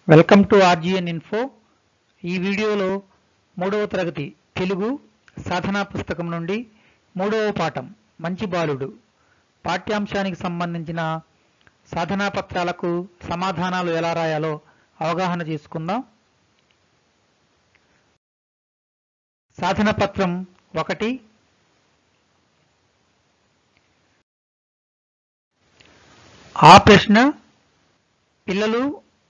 welcome to ఆర్జిఎన్ info ఈ వీడియోలో మూడవ తరగతి తెలుగు సాధనా పుస్తకం నుండి మూడవ పాఠం మంచి బాలుడు పాఠ్యాంశానికి సంబంధించిన సాధనా పత్రాలకు సమాధానాలు ఎలా రాయాలో అవగాహన చేసుకుందాం సాధన పత్రం ఒకటి ఆ ప్రశ్న పిల్లలు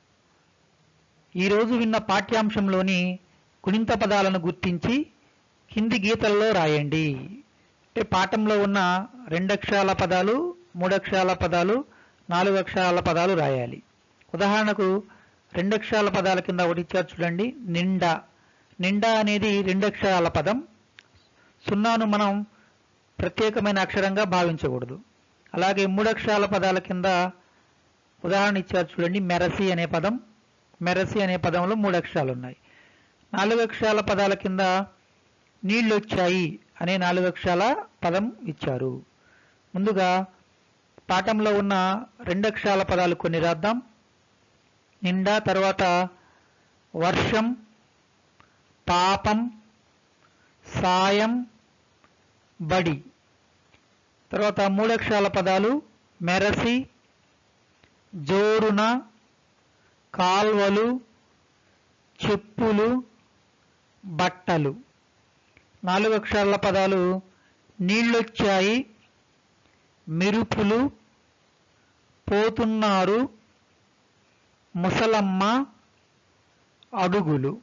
ఈరోజు విన్న పాఠ్యాంశంలోని గుణింత పదాలను గుర్తించి కింది గీతల్లో రాయండి అంటే పాఠంలో ఉన్న రెండు అక్షరాల పదాలు మూడు అక్షరాల పదాలు నాలుగు అక్షరాల పదాలు రాయాలి ఉదాహరణకు రెండు అక్షరాల పదాల కింద ఒకటి ఇచ్చారు చూడండి నిండా నిండా అనేది రెండు అక్షరాల పదం సున్నాను మనం ప్రత్యేకమైన అక్షరంగా భావించకూడదు అలాగే మూడు అక్షరాల పదాల కింద ఉదాహరణ ఇచ్చారు చూడండి మెరసి అనే పదం మెరసి అనే పదంలో మూడు అక్షరాలు ఉన్నాయి నాలుగు అక్షరాల పదాల కింద నీళ్ళు వచ్చాయి అనే నాలుగు అక్షరాల పదం ఇచ్చారు ముందుగా పాఠంలో ఉన్న రెండు అక్షరాల పదాలు కొన్ని రాద్దాం నిండా తర్వాత వర్షం పాపం సాయం బడి తర్వాత మూడు అక్షరాల పదాలు మెరసి జోరున కాల్వలు చెప్పులు బట్టలు నాలుగు అక్షరాల పదాలు నీళ్ళొచ్చాయి మెరుపులు పోతున్నారు ముసలమ్మ అడుగులు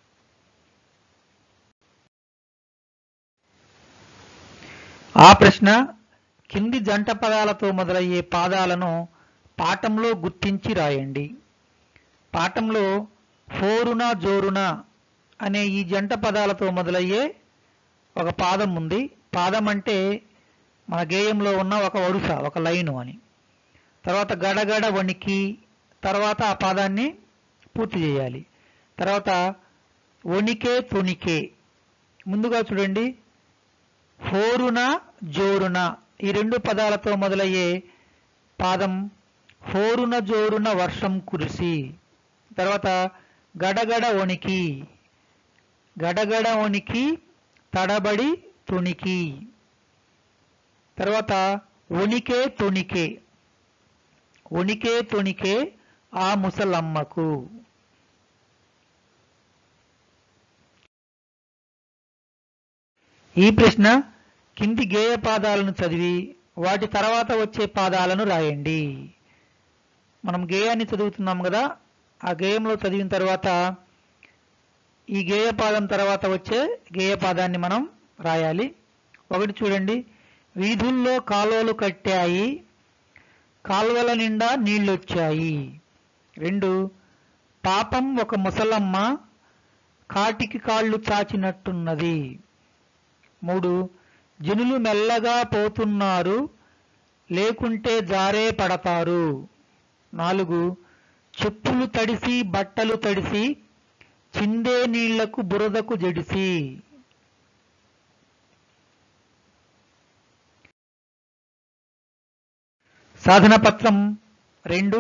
ఆ ప్రశ్న కింది జంట పదాలతో మొదలయ్యే పాదాలను పాఠంలో గుర్తించి రాయండి పాఠంలో ఫోరున జోరున అనే ఈ జంట పదాలతో మొదలయ్యే ఒక పాదం ఉంది పాదం అంటే మన గేయంలో ఉన్న ఒక వరుస ఒక లైను అని తర్వాత గడగడ వణికి తర్వాత ఆ పాదాన్ని పూర్తి చేయాలి తర్వాత వణికే తుణికే ముందుగా చూడండి హోరున జోరున ఈ రెండు పదాలతో మొదలయ్యే పాదం హోరున జోరున వర్షం కురిసి తర్వాత గడగడ వణికి గడగడ వణికి తడబడి తుణికి తర్వాత ఉనికే తుణికే ఉనికే తుణికే ఆ ముసలమ్మకు ఈ ప్రశ్న కింది గేయ పాదాలను చదివి వాటి తర్వాత వచ్చే పాదాలను రాయండి మనం గేయాన్ని చదువుతున్నాం కదా ఆ గేయంలో చదివిన తర్వాత ఈ గేయ పాదం తర్వాత వచ్చే గేయ పాదాన్ని మనం రాయాలి ఒకటి చూడండి వీధుల్లో కాలువలు కట్టాయి కాలువల నిండా నీళ్ళొచ్చాయి రెండు పాపం ఒక ముసలమ్మ కాటికి కాళ్ళు చాచినట్టున్నది మూడు జనులు మెల్లగా పోతున్నారు లేకుంటే జారే పడతారు నాలుగు చెప్పులు తడిసి బట్టలు తడిసి చిందే నీళ్లకు బురదకు జడిసి సాధన పత్రం రెండు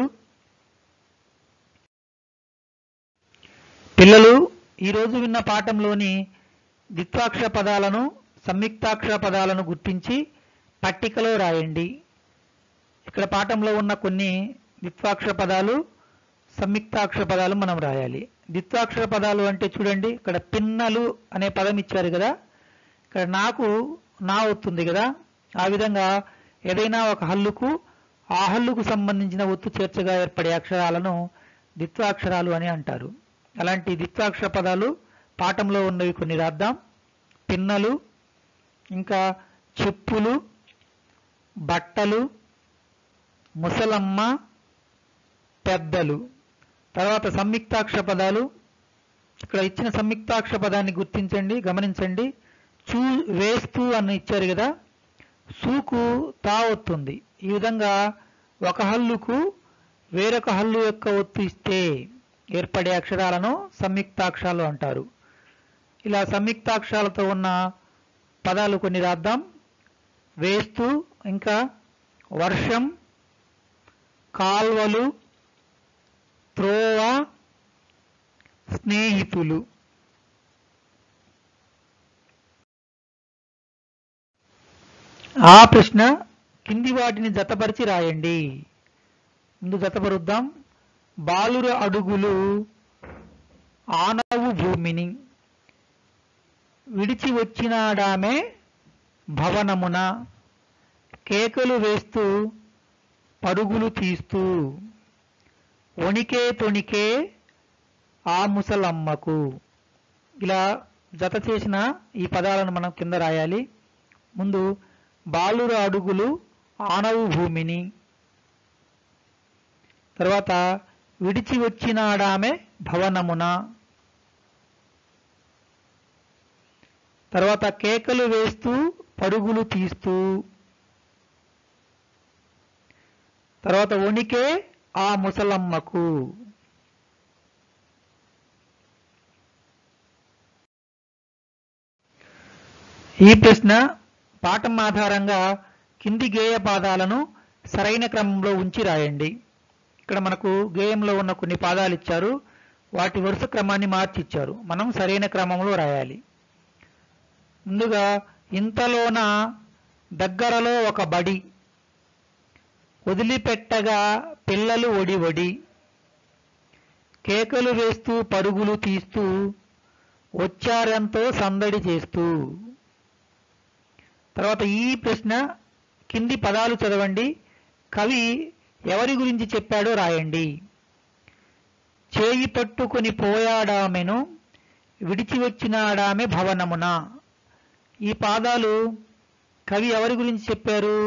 పిల్లలు ఈరోజు విన్న పాఠంలోని ద్విత్వాక్షర పదాలను సంయుక్తాక్షర పదాలను గుర్తించి పట్టికలో రాయండి ఇక్కడ పాఠంలో ఉన్న కొన్ని ద్విత్వాక్షర పదాలు సంయుక్తాక్షర పదాలు మనం రాయాలి ద్విత్వాక్షర పదాలు అంటే చూడండి ఇక్కడ పిన్నలు అనే పదం ఇచ్చారు కదా ఇక్కడ నాకు నా అవుతుంది కదా ఆ విధంగా ఏదైనా ఒక హల్లుకు ఆ హల్లుకు సంబంధించిన ఒత్తు చేర్చగా ఏర్పడే అక్షరాలను ద్విత్వాక్షరాలు అని అంటారు అలాంటి ద్విత్వాక్షర పదాలు పాఠంలో ఉన్నవి కొన్ని రాద్దాం పిన్నలు ఇంకా చెప్పులు బట్టలు ముసలమ్మ పెద్దలు తర్వాత సంయుక్తాక్షర పదాలు ఇక్కడ ఇచ్చిన సంయుక్తాక్షర పదాన్ని గుర్తించండి గమనించండి చూ వేస్తూ అని ఇచ్చారు కదా సూకు తా వస్తుంది ఈ విధంగా ఒక హల్లుకు వేరొక హల్లు యొక్క ఒత్తు ఇస్తే ఏర్పడే అక్షరాలను సంయుక్తాక్షరాలు అంటారు ఇలా సంయుక్తాక్షరాలతో ఉన్న పదాలు కొన్ని రాద్దాం వేస్తూ ఇంకా వర్షం కాల్వలు త్రోవ స్నేహితులు ఆ ప్రశ్న కింది వాటిని జతపరిచి రాయండి ముందు జతపరుద్దాం బాలుర అడుగులు ఆనవు భూమిని విడిచి వచ్చినాడామే భవనమున కేకలు వేస్తూ పరుగులు తీస్తూ వణికే తొణికే ఆ ముసలమ్మకు ఇలా జత చేసిన ఈ పదాలను మనం కింద రాయాలి ముందు బాలుర అడుగులు ఆనవు భూమిని తర్వాత విడిచి వచ్చినాడామె భవనమున తర్వాత కేకలు వేస్తూ పరుగులు తీస్తూ తర్వాత వణికే ఆ ముసలమ్మకు ఈ ప్రశ్న పాఠం ఆధారంగా కింది గేయ పాదాలను సరైన క్రమంలో ఉంచి రాయండి ఇక్కడ మనకు గేయంలో ఉన్న కొన్ని పాదాలు ఇచ్చారు వాటి వరుస క్రమాన్ని మార్చి ఇచ్చారు మనం సరైన క్రమంలో రాయాలి ముందుగా ఇంతలోన దగ్గరలో ఒక బడి వదిలిపెట్టగా పిల్లలు ఒడి ఒడి కేకలు వేస్తూ పరుగులు తీస్తూ వచ్చారెంతో సందడి చేస్తూ తర్వాత ఈ ప్రశ్న కింది పదాలు చదవండి కవి ఎవరి గురించి చెప్పాడో రాయండి చేయి పట్టుకొని పోయాడామెను విడిచి వచ్చినాడామె భవనమున ఈ పాదాలు కవి ఎవరి గురించి చెప్పారు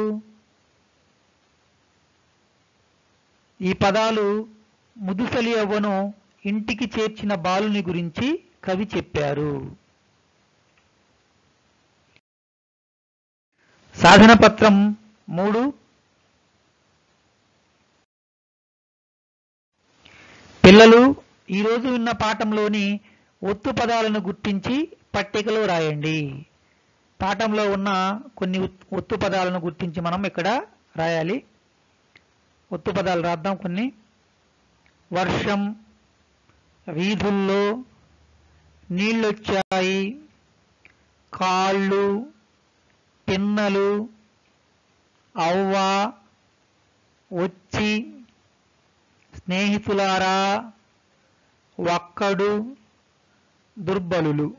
ఈ పదాలు ముదుసలి అవ్వను ఇంటికి చేర్చిన బాలుని గురించి కవి చెప్పారు సాధన పత్రం మూడు పిల్లలు ఈరోజు విన్న పాఠంలోని ఒత్తు పదాలను గుర్తించి పట్టికలో రాయండి పాఠంలో ఉన్న కొన్ని ఉత్- ఒత్తు పదాలను గుర్తించి మనం ఇక్కడ రాయాలి ఒత్తు పదాలు రాద్దాం కొన్ని వర్షం వీధుల్లో నీళ్ళొచ్చాయి కాళ్ళు పిన్నలు అవ్వ వచ్చి స్నేహితులారా ఒక్కడు దుర్బలులు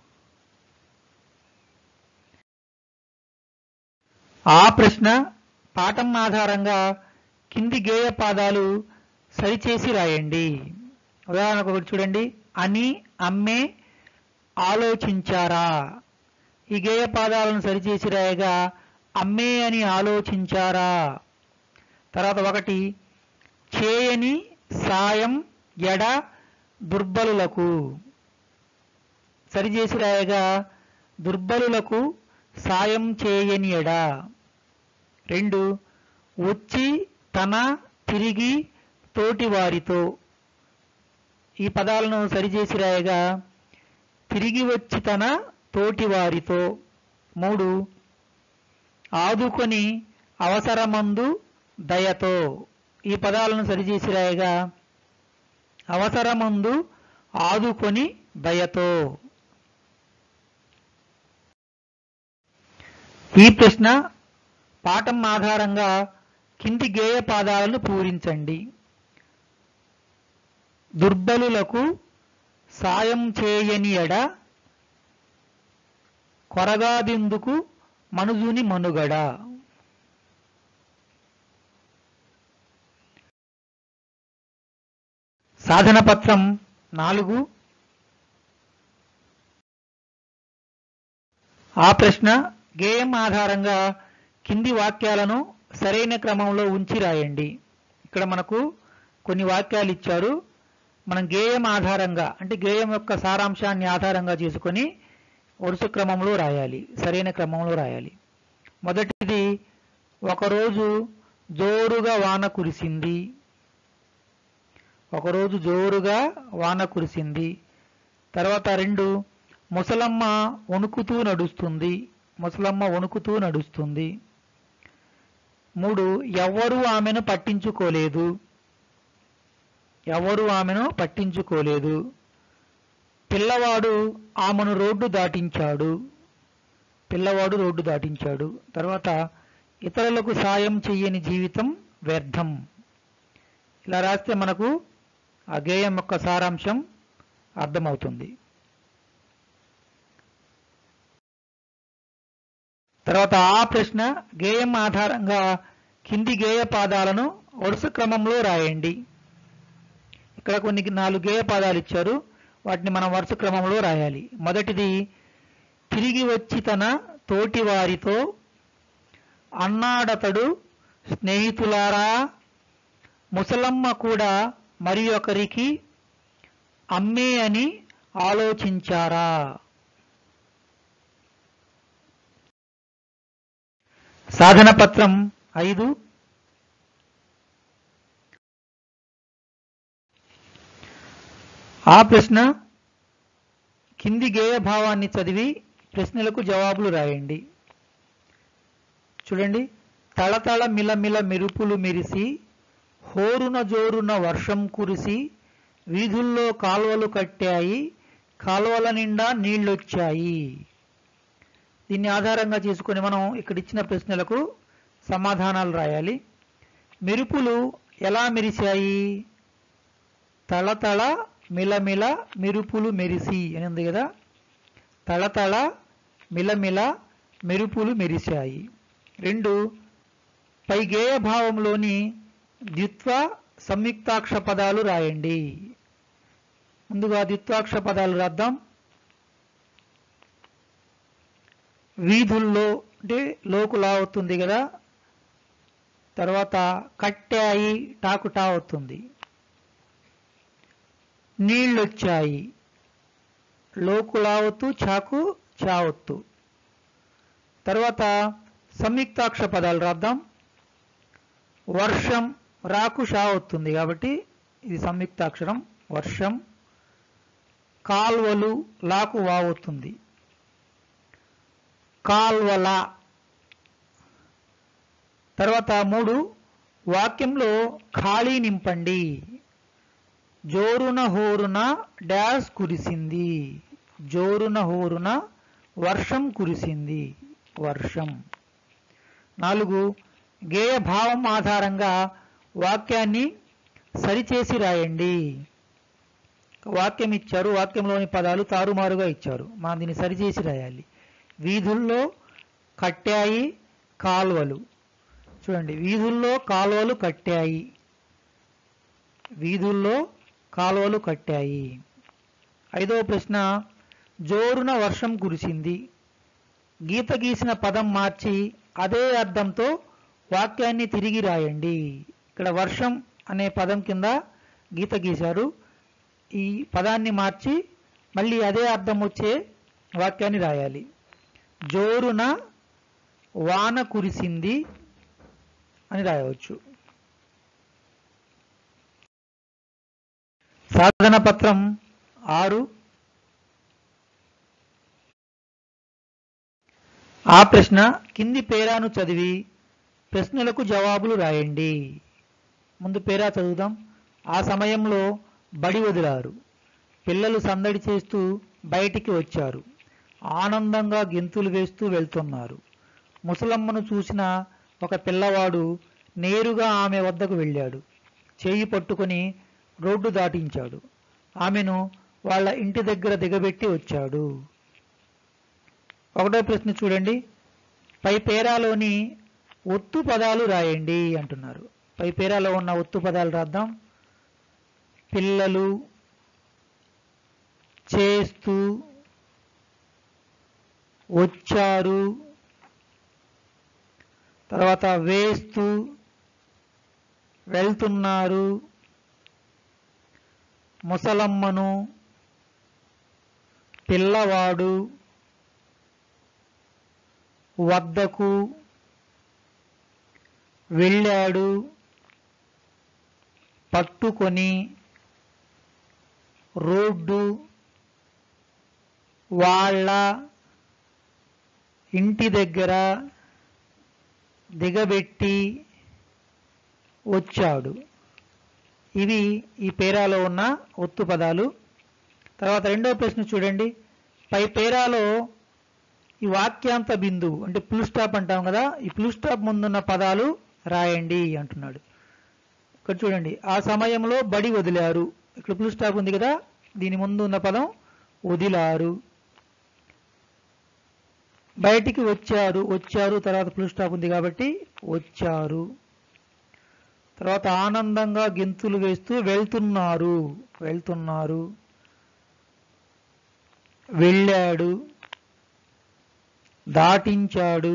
ఆ ప్రశ్న పాఠం ఆధారంగా కింది గేయ పాదాలు సరిచేసి రాయండి ఉదాహరణకు ఒకటి చూడండి అని అమ్మే ఆలోచించారా ఈ గేయ పాదాలను సరిచేసి రాయగా అమ్మే అని ఆలోచించారా తర్వాత ఒకటి చేయని సాయం ఎడ దుర్బలులకు సరిచేసి రాయగా దుర్బలులకు సాయం చేయని ఎడ రెండు వచ్చి తన తిరిగి తోటివారితో ఈ పదాలను సరిచేసి రాయగా తిరిగి వచ్చి తన తోటివారితో మూడు ఆదుకొని అవసరమందు దయతో ఈ పదాలను సరిచేసి రాయగా అవసరమందు ఆదుకొని దయతో ఈ ప్రశ్న పాఠం ఆధారంగా కింది గేయ పాదాలను పూరించండి దుర్బలులకు సాయం చేయని ఎడ కొరగాదిందుకు మనుజుని మనుగడ సాధన పత్రం నాలుగు ఆ ప్రశ్న గేయం ఆధారంగా కింది వాక్యాలను సరైన క్రమంలో ఉంచి రాయండి ఇక్కడ మనకు కొన్ని వాక్యాలు ఇచ్చారు మనం గేయం ఆధారంగా అంటే గేయం యొక్క సారాంశాన్ని ఆధారంగా చేసుకొని వరుస క్రమంలో రాయాలి సరైన క్రమంలో రాయాలి మొదటిది ఒకరోజు జోరుగా వాన కురిసింది ఒకరోజు జోరుగా వాన కురిసింది తర్వాత రెండు ముసలమ్మ వణుకుతూ నడుస్తుంది ముసలమ్మ వణుకుతూ నడుస్తుంది మూడు ఎవ్వరూ ఆమెను పట్టించుకోలేదు ఎవరు ఆమెను పట్టించుకోలేదు పిల్లవాడు ఆమెను రోడ్డు దాటించాడు పిల్లవాడు రోడ్డు దాటించాడు తర్వాత ఇతరులకు సాయం చెయ్యని జీవితం వ్యర్థం ఇలా రాస్తే మనకు ఆ గేయం యొక్క సారాంశం అర్థమవుతుంది తర్వాత ఆ ప్రశ్న గేయం ఆధారంగా కింది గేయ పాదాలను వరుస క్రమంలో రాయండి ఇక్కడ కొన్ని నాలుగు గేయ పాదాలు ఇచ్చారు వాటిని మనం వరుస క్రమంలో రాయాలి మొదటిది తిరిగి వచ్చి తన తోటి వారితో అన్నాడతడు స్నేహితులారా ముసలమ్మ కూడా మరి ఒకరికి అమ్మే అని ఆలోచించారా సాధన పత్రం ఐదు ఆ ప్రశ్న కింది గేయ భావాన్ని చదివి ప్రశ్నలకు జవాబులు రాయండి చూడండి తళతళ మిలమిల మెరుపులు మెరిసి హోరున జోరున వర్షం కురిసి వీధుల్లో కాలువలు కట్టాయి కాలువల నిండా నీళ్లొచ్చాయి దీన్ని ఆధారంగా చేసుకొని మనం ఇక్కడ ఇచ్చిన ప్రశ్నలకు సమాధానాలు రాయాలి మెరుపులు ఎలా మెరిశాయి తళతళ మిలమిల మెరుపులు మెరిసి అని ఉంది కదా తళతళ మిలమిల మెరుపులు మెరిశాయి రెండు పై గేయ భావంలోని ద్విత్వ సంయుక్తాక్ష పదాలు రాయండి ముందుగా ద్విత్వాక్ష పదాలు రాద్దాం వీధుల్లో అంటే లోకులా అవుతుంది కదా తర్వాత కట్టాయి టాకుటా అవుతుంది నీళ్ళొచ్చాయి లోకులావత్తు చాకు చావత్తు తర్వాత సంయుక్తాక్ష పదాలు రాద్దాం వర్షం రాకు షా వస్తుంది కాబట్టి ఇది సంయుక్తాక్షరం వర్షం కాల్వలు లాకు వావుతుంది కాల్వల తర్వాత మూడు వాక్యంలో ఖాళీ నింపండి జోరున హోరున డాష్ కురిసింది జోరున హోరున వర్షం కురిసింది వర్షం నాలుగు గేయ భావం ఆధారంగా వాక్యాన్ని సరిచేసి రాయండి వాక్యం ఇచ్చారు వాక్యంలోని పదాలు తారుమారుగా ఇచ్చారు మనం దీన్ని సరిచేసి రాయాలి వీధుల్లో కట్టాయి కాలువలు చూడండి వీధుల్లో కాలువలు కట్టాయి వీధుల్లో కాలువలు కట్టాయి ఐదవ ప్రశ్న జోరున వర్షం కురిసింది గీత గీసిన పదం మార్చి అదే అర్థంతో వాక్యాన్ని తిరిగి రాయండి ఇక్కడ వర్షం అనే పదం కింద గీత గీశారు ఈ పదాన్ని మార్చి మళ్ళీ అదే అర్థం వచ్చే వాక్యాన్ని రాయాలి జోరున వాన కురిసింది అని రాయవచ్చు సాధన పత్రం ఆరు ఆ ప్రశ్న కింది పేరాను చదివి ప్రశ్నలకు జవాబులు రాయండి ముందు పేరా చదువుదాం ఆ సమయంలో బడి వదిలారు పిల్లలు సందడి చేస్తూ బయటికి వచ్చారు ఆనందంగా గెంతులు వేస్తూ వెళ్తున్నారు ముసలమ్మను చూసిన ఒక పిల్లవాడు నేరుగా ఆమె వద్దకు వెళ్ళాడు చేయి పట్టుకొని రోడ్డు దాటించాడు ఆమెను వాళ్ళ ఇంటి దగ్గర దిగబెట్టి వచ్చాడు ఒకటో ప్రశ్న చూడండి పై పేరాలోని ఒత్తు పదాలు రాయండి అంటున్నారు పై పేరాలో ఉన్న ఒత్తు పదాలు రాద్దాం పిల్లలు చేస్తూ వచ్చారు తర్వాత వేస్తూ వెళ్తున్నారు ముసలమ్మను పిల్లవాడు వద్దకు వెళ్ళాడు పట్టుకొని రోడ్డు వాళ్ళ ఇంటి దగ్గర దిగబెట్టి వచ్చాడు ఇవి ఈ పేరాలో ఉన్న ఒత్తు పదాలు తర్వాత రెండో ప్రశ్న చూడండి పై పేరాలో ఈ వాక్యాంత బిందువు అంటే ఫుల్ స్టాప్ అంటాం కదా ఈ ఫుల్ స్టాప్ ముందున్న పదాలు రాయండి అంటున్నాడు ఇక్కడ చూడండి ఆ సమయంలో బడి వదిలారు ఇక్కడ ఫుల్ స్టాప్ ఉంది కదా దీని ముందు ఉన్న పదం వదిలారు బయటికి వచ్చారు వచ్చారు తర్వాత ఫుల్ స్టాప్ ఉంది కాబట్టి వచ్చారు తర్వాత ఆనందంగా గెంతులు వేస్తూ వెళ్తున్నారు వెళ్తున్నారు వెళ్ళాడు దాటించాడు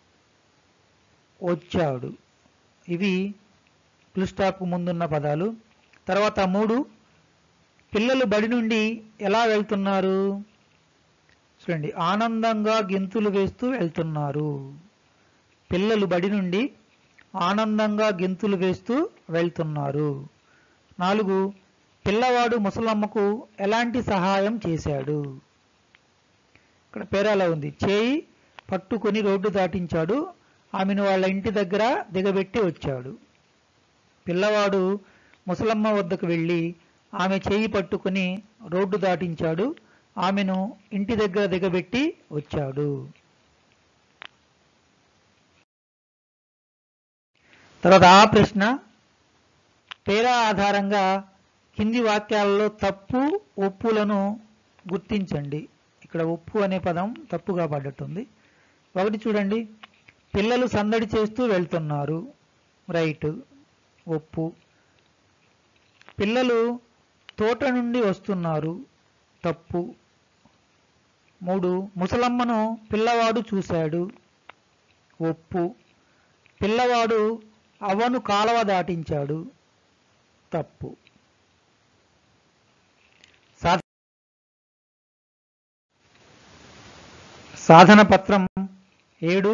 వచ్చాడు ఇవి ఫుల్ స్టాప్ ముందున్న పదాలు తర్వాత మూడు పిల్లలు బడి నుండి ఎలా వెళ్తున్నారు చూడండి ఆనందంగా గెంతులు వేస్తూ వెళ్తున్నారు పిల్లలు బడి నుండి ఆనందంగా గెంతులు వేస్తూ వెళ్తున్నారు నాలుగు పిల్లవాడు ముసలమ్మకు ఎలాంటి సహాయం చేశాడు ఇక్కడ పేరాలో ఉంది చేయి పట్టుకొని రోడ్డు దాటించాడు ఆమెను వాళ్ళ ఇంటి దగ్గర దిగబెట్టి వచ్చాడు పిల్లవాడు ముసలమ్మ వద్దకు వెళ్ళి ఆమె చేయి పట్టుకుని రోడ్డు దాటించాడు ఆమెను ఇంటి దగ్గర దిగబెట్టి వచ్చాడు తర్వాత ఆ ప్రశ్న పేరా ఆధారంగా కింది వాక్యాలలో తప్పు ఒప్పులను గుర్తించండి ఇక్కడ ఒప్పు అనే పదం తప్పుగా పడ్డట్టుంది ఒకటి చూడండి పిల్లలు సందడి చేస్తూ వెళ్తున్నారు రైట్ ఒప్పు పిల్లలు తోట నుండి వస్తున్నారు తప్పు మూడు ముసలమ్మను పిల్లవాడు చూశాడు ఒప్పు పిల్లవాడు అవ్వను కాలవ దాటించాడు తప్పు సాధ- సాధన పత్రం ఏడు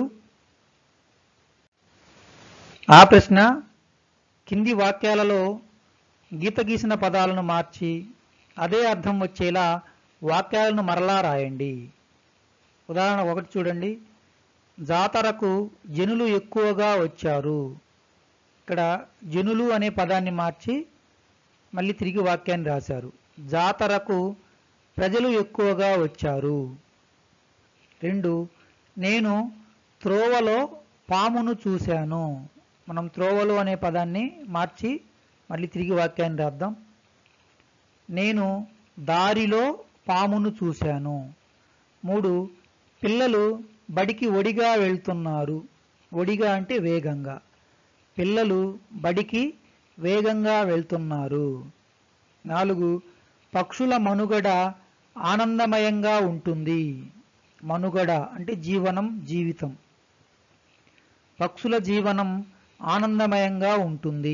ఆ ప్రశ్న కింది వాక్యాలలో గీత గీసిన పదాలను మార్చి అదే అర్థం వచ్చేలా వాక్యాలను మరలా రాయండి ఉదాహరణ ఒకటి చూడండి జాతరకు జనులు ఎక్కువగా వచ్చారు ఇక్కడ జనులు అనే పదాన్ని మార్చి మళ్ళీ తిరిగి వాక్యాన్ని రాశారు జాతరకు ప్రజలు ఎక్కువగా వచ్చారు రెండు నేను త్రోవలో పామును చూశాను మనం త్రోవలు అనే పదాన్ని మార్చి మళ్ళీ తిరిగి వాక్యాన్ని రాద్దాం నేను దారిలో పామును చూశాను మూడు పిల్లలు బడికి ఒడిగా వెళ్తున్నారు ఒడిగా అంటే వేగంగా పిల్లలు బడికి వేగంగా వెళ్తున్నారు నాలుగు పక్షుల మనుగడ ఆనందమయంగా ఉంటుంది మనుగడ అంటే జీవనం జీవితం పక్షుల జీవనం ఆనందమయంగా ఉంటుంది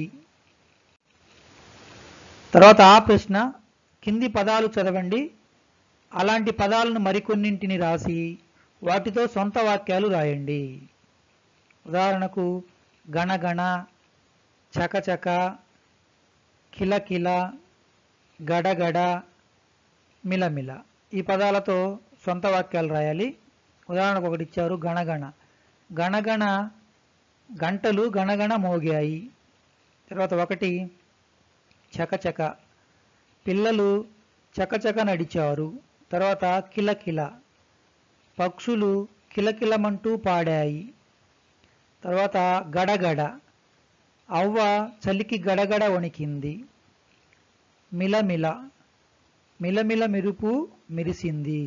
తర్వాత ఆ ప్రశ్న కింది పదాలు చదవండి అలాంటి పదాలను మరికొన్నింటిని రాసి వాటితో సొంత వాక్యాలు రాయండి ఉదాహరణకు గణగణ చకచక కిలకిల గడగడ మిలమిల ఈ పదాలతో సొంత వాక్యాలు రాయాలి ఉదాహరణకు ఒకటి ఇచ్చారు గణగణ గణగణ గంటలు గణగణ మోగాయి తర్వాత ఒకటి చకచక పిల్లలు చకచక నడిచారు తర్వాత కిలకిల పక్షులు కిలకిలమంటూ పాడాయి తర్వాత గడగడ అవ్వ చలికి గడగడ వణికింది మిలమిల మిలమిల మెరుపు మెరిసింది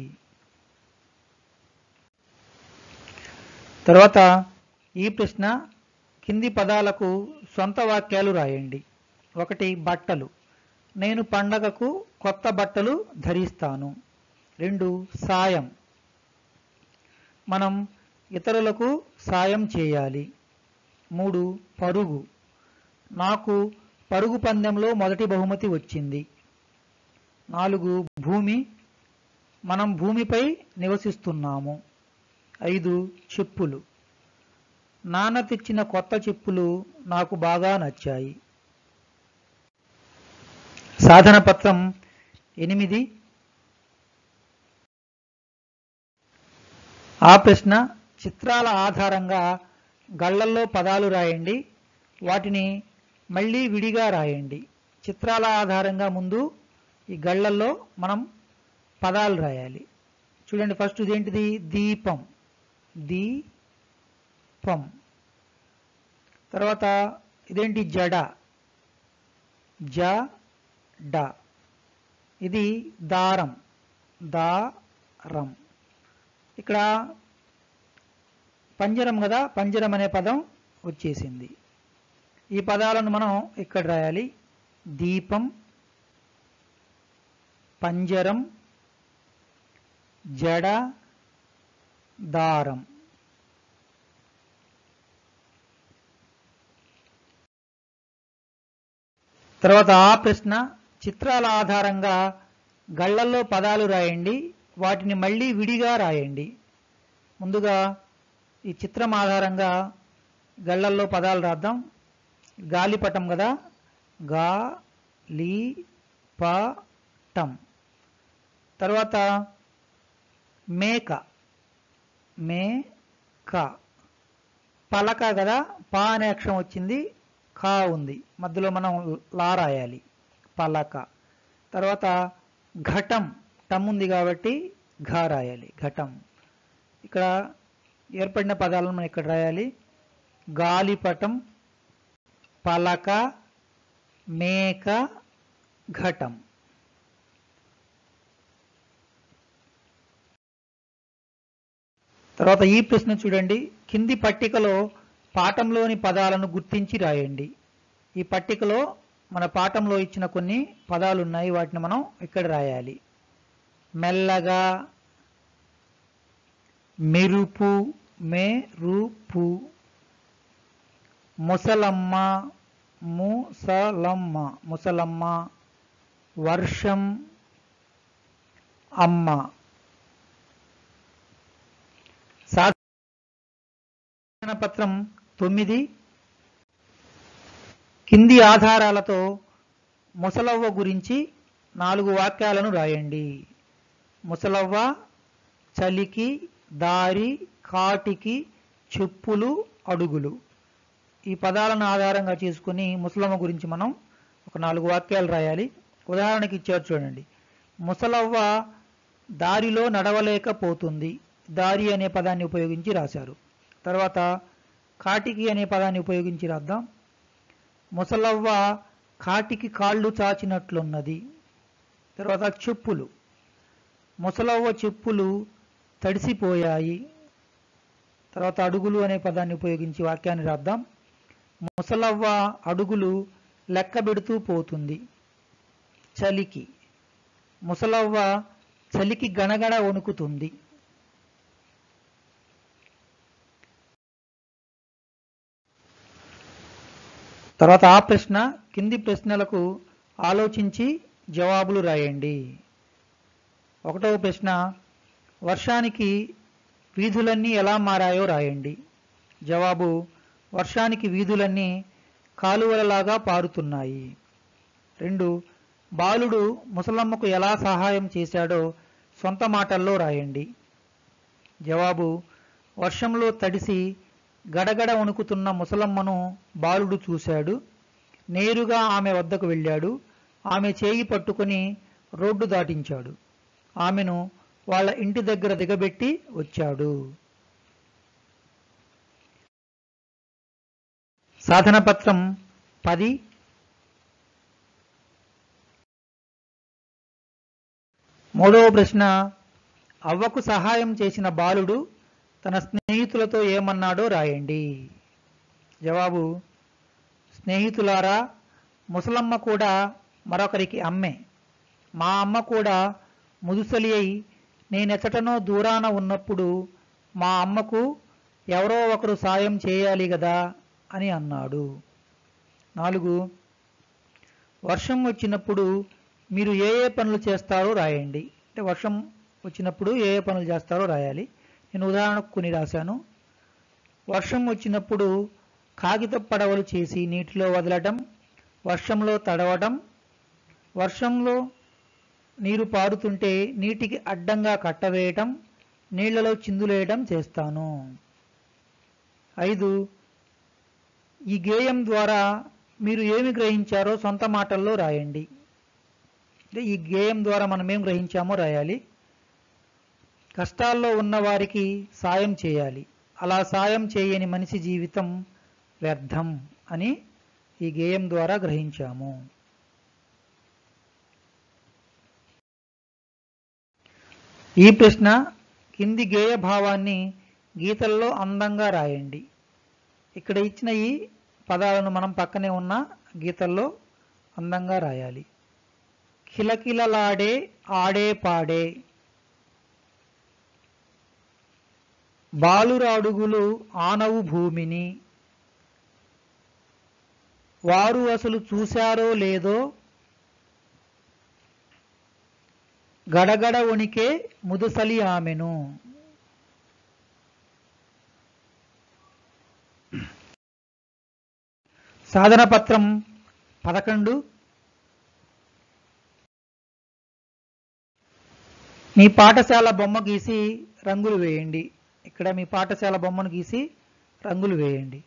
తర్వాత ఈ ప్రశ్న కింది పదాలకు సొంత వాక్యాలు రాయండి ఒకటి బట్టలు నేను పండగకు కొత్త బట్టలు ధరిస్తాను రెండు సాయం మనం ఇతరులకు సాయం చేయాలి మూడు పరుగు నాకు పరుగు పందెంలో మొదటి బహుమతి వచ్చింది నాలుగు భూమి మనం భూమిపై నివసిస్తున్నాము ఐదు చెప్పులు నాన్న తెచ్చిన కొత్త చెప్పులు నాకు బాగా నచ్చాయి సాధన పత్రం ఎనిమిది ఆ ప్రశ్న చిత్రాల ఆధారంగా గళ్ళల్లో పదాలు రాయండి వాటిని మళ్ళీ విడిగా రాయండి చిత్రాల ఆధారంగా ముందు ఈ గళ్ళల్లో మనం పదాలు రాయాలి చూడండి ఫస్ట్ ఇదేంటిది దీపం దీపం తర్వాత ఇదేంటి జడ జ డ ఇది దారం దారం ఇక్కడ పంజరం కదా పంజరం అనే పదం వచ్చేసింది ఈ పదాలను మనం ఇక్కడ రాయాలి దీపం పంజరం జడ దారం తర్వాత ఆ ప్రశ్న చిత్రాల ఆధారంగా గళ్ళల్లో పదాలు రాయండి వాటిని మళ్ళీ విడిగా రాయండి ముందుగా ఈ చిత్రం ఆధారంగా గళ్ళల్లో పదాలు రాద్దాం గాలిపటం కదా గా లీ ప టం తర్వాత మేక మే క పలక కదా పా అనే అక్షరం వచ్చింది ఖా ఉంది మధ్యలో మనం లా రాయాలి పలక తర్వాత ఘటం టమ్ ఉంది కాబట్టి ఘా రాయాలి ఘటం ఇక్కడ ఏర్పడిన పదాలను మనం ఇక్కడ రాయాలి గాలిపటం పలక మేక ఘటం తర్వాత ఈ ప్రశ్న చూడండి కింది పట్టికలో పాఠంలోని పదాలను గుర్తించి రాయండి ఈ పట్టికలో మన పాఠంలో ఇచ్చిన కొన్ని పదాలు ఉన్నాయి వాటిని మనం ఇక్కడ రాయాలి మెల్లగా మెరుపు మెరుపు ముసలమ్మ ముసలమ్మ ముసలమ్మ వర్షం అమ్మ సాధన పత్రం తొమ్మిది కింది ఆధారాలతో ముసలవ్వ గురించి నాలుగు వాక్యాలను రాయండి ముసలవ్వ చలికి దారి కాటికి చెప్పులు అడుగులు ఈ పదాలను ఆధారంగా చేసుకుని ముసలమ్మ గురించి మనం ఒక నాలుగు వాక్యాలు రాయాలి ఉదాహరణకి ఇచ్చారు చూడండి ముసలవ్వ దారిలో నడవలేకపోతుంది దారి అనే పదాన్ని ఉపయోగించి రాశారు తర్వాత కాటికి అనే పదాన్ని ఉపయోగించి రాద్దాం ముసలవ్వ కాటికి కాళ్ళు చాచినట్లున్నది తర్వాత చెప్పులు ముసలవ్వ చెప్పులు తడిసిపోయాయి తర్వాత అడుగులు అనే పదాన్ని ఉపయోగించి వాక్యాన్ని రాద్దాం ముసలవ్వ అడుగులు లెక్క పెడుతూ పోతుంది చలికి ముసలవ్వ చలికి గణగణ వణుకుతుంది తర్వాత ఆ ప్రశ్న కింది ప్రశ్నలకు ఆలోచించి జవాబులు రాయండి ఒకటవ ప్రశ్న వర్షానికి వీధులన్నీ ఎలా మారాయో రాయండి జవాబు వర్షానికి వీధులన్నీ కాలువలలాగా పారుతున్నాయి రెండు బాలుడు ముసలమ్మకు ఎలా సహాయం చేశాడో సొంత మాటల్లో రాయండి జవాబు వర్షంలో తడిసి గడగడ వణుకుతున్న ముసలమ్మను బాలుడు చూశాడు నేరుగా ఆమె వద్దకు వెళ్ళాడు ఆమె చేయి పట్టుకొని రోడ్డు దాటించాడు ఆమెను వాళ్ళ ఇంటి దగ్గర దిగబెట్టి వచ్చాడు సాధన పత్రం పది మూడవ ప్రశ్న అవ్వకు సహాయం చేసిన బాలుడు తన స్నేహితులతో ఏమన్నాడో రాయండి జవాబు స్నేహితులారా ముసలమ్మ కూడా మరొకరికి అమ్మే మా అమ్మ కూడా ముదుసలి అయి నేనెచ్చటనో దూరాన ఉన్నప్పుడు మా అమ్మకు ఎవరో ఒకరు సాయం చేయాలి కదా అని అన్నాడు నాలుగు వర్షం వచ్చినప్పుడు మీరు ఏ ఏ పనులు చేస్తారో రాయండి అంటే వర్షం వచ్చినప్పుడు ఏ ఏ పనులు చేస్తారో రాయాలి నేను ఉదాహరణకు కొన్ని రాశాను వర్షం వచ్చినప్పుడు కాగిత పడవలు చేసి నీటిలో వదలటం వర్షంలో తడవడం వర్షంలో నీరు పారుతుంటే నీటికి అడ్డంగా కట్టవేయటం నీళ్లలో చిందులేయటం చేస్తాను ఐదు ఈ గేయం ద్వారా మీరు ఏమి గ్రహించారో సొంత మాటల్లో రాయండి అంటే ఈ గేయం ద్వారా మనం ఏం గ్రహించామో రాయాలి కష్టాల్లో ఉన్న వారికి సాయం చేయాలి అలా సాయం చేయని మనిషి జీవితం వ్యర్థం అని ఈ గేయం ద్వారా గ్రహించాము ఈ ప్రశ్న కింది గేయ భావాన్ని గీతల్లో అందంగా రాయండి ఇక్కడ ఇచ్చిన ఈ పదాలను మనం పక్కనే ఉన్న గీతల్లో అందంగా రాయాలి కిలకిలలాడే ఆడే పాడే బాలురాడుగులు ఆనవు భూమిని వారు అసలు చూశారో లేదో గడగడ వణికే ముదుసలి ఆమెను సాధన పత్రం పదకొండు మీ పాఠశాల బొమ్మ గీసి రంగులు వేయండి ఇక్కడ మీ పాఠశాల బొమ్మను గీసి రంగులు వేయండి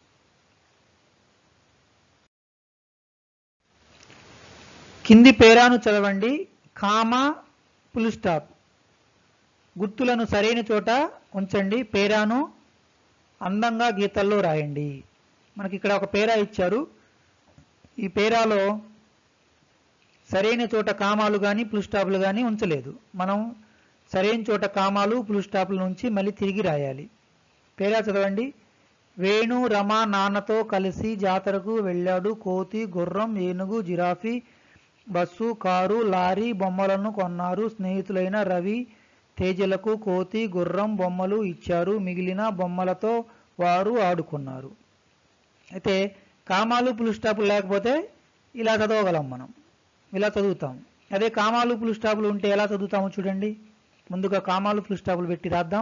కింది పేరాను చదవండి కామా ఫుల్ స్టాప్ గుర్తులను సరైన చోట ఉంచండి పేరాను అందంగా గీతల్లో రాయండి మనకి ఇక్కడ ఒక పేరా ఇచ్చారు ఈ పేరాలో సరైన చోట కామాలు కానీ ఫుల్ స్టాప్లు కానీ ఉంచలేదు మనం సరైన చోట కామాలు ఫుల్ స్టాప్ల నుంచి మళ్ళీ తిరిగి రాయాలి పేరా చదవండి వేణు రమ నాన్నతో కలిసి జాతరకు వెళ్ళాడు కోతి గుర్రం ఏనుగు జిరాఫీ బస్సు కారు లారీ బొమ్మలను కొన్నారు స్నేహితులైన రవి తేజలకు కోతి గుర్రం బొమ్మలు ఇచ్చారు మిగిలిన బొమ్మలతో వారు ఆడుకున్నారు అయితే కామాలు పులు స్టాపులు లేకపోతే ఇలా చదవగలం మనం ఇలా చదువుతాం అదే కామాలు పులు స్టాపులు ఉంటే ఎలా చదువుతామో చూడండి ముందుగా కామాలు పులు స్టాపులు పెట్టి రాద్దాం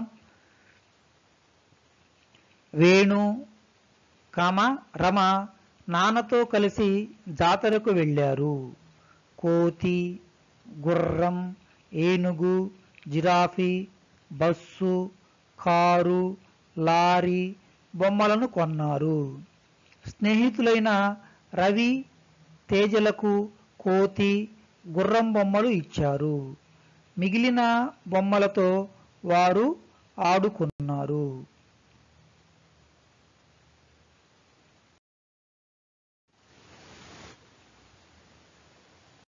వేణు కామ రమ నాన్నతో కలిసి జాతరకు వెళ్ళారు కోతి గుర్రం ఏనుగు జిరాఫీ బస్సు కారు లారీ బొమ్మలను కొన్నారు స్నేహితులైన రవి తేజలకు కోతి గుర్రం బొమ్మలు ఇచ్చారు మిగిలిన బొమ్మలతో వారు ఆడుకున్నారు